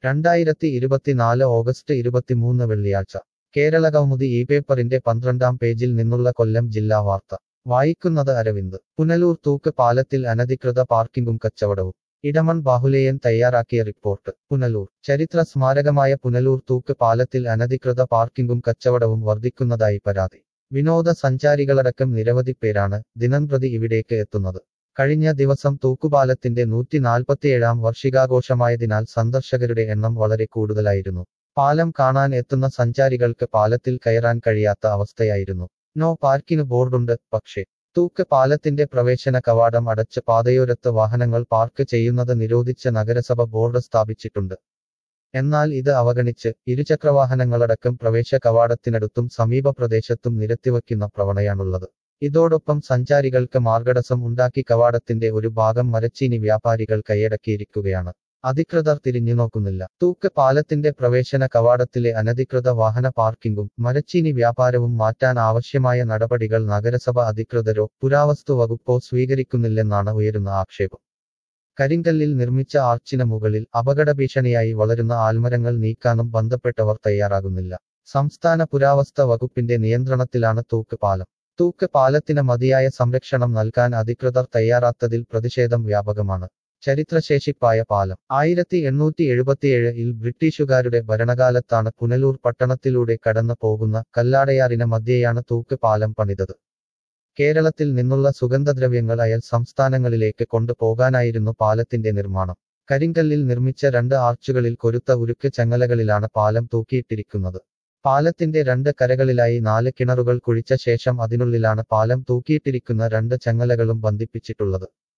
രണ്ടായിരത്തി ഇരുപത്തിനാല് ഓഗസ്റ്റ് ഇരുപത്തിമൂന്ന് വെള്ളിയാഴ്ച കേരള കൗമുദി ഈ പേപ്പറിന്റെ പന്ത്രണ്ടാം പേജിൽ നിന്നുള്ള കൊല്ലം ജില്ലാ വാർത്ത വായിക്കുന്നത് അരവിന്ദ് പുനലൂർ തൂക്ക് പാലത്തിൽ അനധികൃത പാർക്കിംഗും കച്ചവടവും ഇടമൺ ബാഹുലേയൻ തയ്യാറാക്കിയ റിപ്പോർട്ട് പുനലൂർ ചരിത്ര സ്മാരകമായ പുനലൂർ തൂക്ക് പാലത്തിൽ അനധികൃത പാർക്കിംഗും കച്ചവടവും വർദ്ധിക്കുന്നതായി പരാതി വിനോദ സഞ്ചാരികളടക്കം നിരവധി പേരാണ് ദിനംപ്രതി ഇവിടേക്ക് എത്തുന്നത് കഴിഞ്ഞ ദിവസം തൂക്കുപാലത്തിന്റെ നൂറ്റി നാൽപ്പത്തിയേഴാം വാർഷികാഘോഷമായതിനാൽ സന്ദർശകരുടെ എണ്ണം വളരെ കൂടുതലായിരുന്നു പാലം കാണാൻ എത്തുന്ന സഞ്ചാരികൾക്ക് പാലത്തിൽ കയറാൻ കഴിയാത്ത അവസ്ഥയായിരുന്നു നോ പാർക്കിന് ബോർഡുണ്ട് പക്ഷേ തൂക്ക് പാലത്തിന്റെ പ്രവേശന കവാടം അടച്ച് പാതയോരത്ത് വാഹനങ്ങൾ പാർക്ക് ചെയ്യുന്നത് നിരോധിച്ച് നഗരസഭ ബോർഡ് സ്ഥാപിച്ചിട്ടുണ്ട് എന്നാൽ ഇത് അവഗണിച്ച് ഇരുചക്രവാഹനങ്ങളടക്കം പ്രവേശ കവാടത്തിനടുത്തും സമീപ പ്രദേശത്തും നിരത്തിവയ്ക്കുന്ന പ്രവണയാണുള്ളത് ഇതോടൊപ്പം സഞ്ചാരികൾക്ക് മാർഗടസം ഉണ്ടാക്കി കവാടത്തിന്റെ ഒരു ഭാഗം മരച്ചീനി വ്യാപാരികൾ കൈയടക്കിയിരിക്കുകയാണ് അധികൃതർ തിരിഞ്ഞുനോക്കുന്നില്ല തൂക്ക് പാലത്തിന്റെ പ്രവേശന കവാടത്തിലെ അനധികൃത വാഹന പാർക്കിംഗും മരച്ചീനി വ്യാപാരവും മാറ്റാൻ ആവശ്യമായ നടപടികൾ നഗരസഭ അധികൃതരോ പുരാവസ്തു വകുപ്പോ സ്വീകരിക്കുന്നില്ലെന്നാണ് ഉയരുന്ന ആക്ഷേപം കരിങ്കല്ലിൽ നിർമ്മിച്ച ആർച്ചിന് മുകളിൽ അപകട ഭീഷണിയായി വളരുന്ന ആൽമരങ്ങൾ നീക്കാനും ബന്ധപ്പെട്ടവർ തയ്യാറാകുന്നില്ല സംസ്ഥാന പുരാവസ്ത വകുപ്പിന്റെ നിയന്ത്രണത്തിലാണ് തൂക്ക് പാലം തൂക്ക് പാലത്തിന് മതിയായ സംരക്ഷണം നൽകാൻ അധികൃതർ തയ്യാറാത്തതിൽ പ്രതിഷേധം വ്യാപകമാണ് ചരിത്രശേഷിപ്പായ പാലം ആയിരത്തി എണ്ണൂറ്റി എഴുപത്തിയേഴിൽ ബ്രിട്ടീഷുകാരുടെ ഭരണകാലത്താണ് പുനലൂർ പട്ടണത്തിലൂടെ കടന്നു പോകുന്ന കല്ലാടയാറിന് മധ്യേയാണ് തൂക്ക് പാലം പണിതത് കേരളത്തിൽ നിന്നുള്ള സുഗന്ധദ്രവ്യങ്ങൾ അയൽ സംസ്ഥാനങ്ങളിലേക്ക് കൊണ്ടുപോകാനായിരുന്നു പാലത്തിന്റെ നിർമ്മാണം കരിങ്കല്ലിൽ നിർമ്മിച്ച രണ്ട് ആർച്ചുകളിൽ കൊരുത്ത ഉരുക്ക് ചങ്ങലകളിലാണ് പാലം തൂക്കിയിട്ടിരിക്കുന്നത് പാലത്തിന്റെ രണ്ട് കരകളിലായി നാല് കിണറുകൾ കുഴിച്ച ശേഷം അതിനുള്ളിലാണ് പാലം തൂക്കിയിട്ടിരിക്കുന്ന രണ്ട് ചങ്ങലകളും ബന്ധിപ്പിച്ചിട്ടുള്ളത്